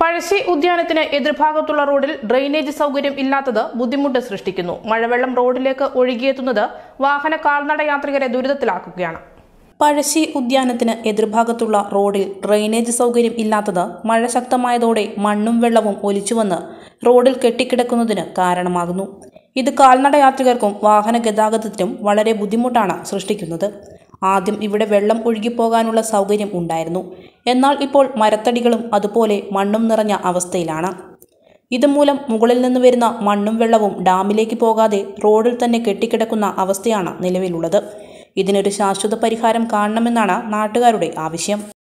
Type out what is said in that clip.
പഴശ്ശി ഉദ്യാനത്തിന് എതിർഭാഗത്തുള്ള റോഡിൽ ഡ്രെയിനേജ് സൗകര്യം ഇല്ലാത്തത് ബുദ്ധിമുട്ട് സൃഷ്ടിക്കുന്നു മഴവെള്ളം റോഡിലേക്ക് ഒഴുകിയെത്തുന്നത് വാഹന കാൽനട യാത്രികരെ ദുരിതത്തിലാക്കുകയാണ് പഴശ്ശി ഉദ്യാനത്തിന് എതിർഭാഗത്തുള്ള റോഡിൽ ഡ്രെയിനേജ് സൗകര്യം ഇല്ലാത്തത് മഴ ശക്തമായതോടെ മണ്ണും വെള്ളവും ഒലിച്ചുവന്ന് റോഡിൽ കെട്ടിക്കിടക്കുന്നതിന് കാരണമാകുന്നു ഇത് കാൽനട യാത്രികർക്കും വാഹന ഗതാഗതത്തിനും വളരെ ബുദ്ധിമുട്ടാണ് സൃഷ്ടിക്കുന്നത് ആദ്യം ഇവിടെ വെള്ളം ഒഴുകിപ്പോകാനുള്ള സൗകര്യം ഉണ്ടായിരുന്നു എന്നാൽ ഇപ്പോൾ മരത്തടികളും അതുപോലെ മണ്ണും നിറഞ്ഞ അവസ്ഥയിലാണ് ഇതുമൂലം മുകളിൽ നിന്ന് വരുന്ന മണ്ണും വെള്ളവും ഡാമിലേക്ക് പോകാതെ റോഡിൽ തന്നെ കെട്ടിക്കിടക്കുന്ന അവസ്ഥയാണ് നിലവിലുള്ളത് ഇതിനൊരു ശാശ്വത പരിഹാരം കാണണമെന്നാണ് നാട്ടുകാരുടെ ആവശ്യം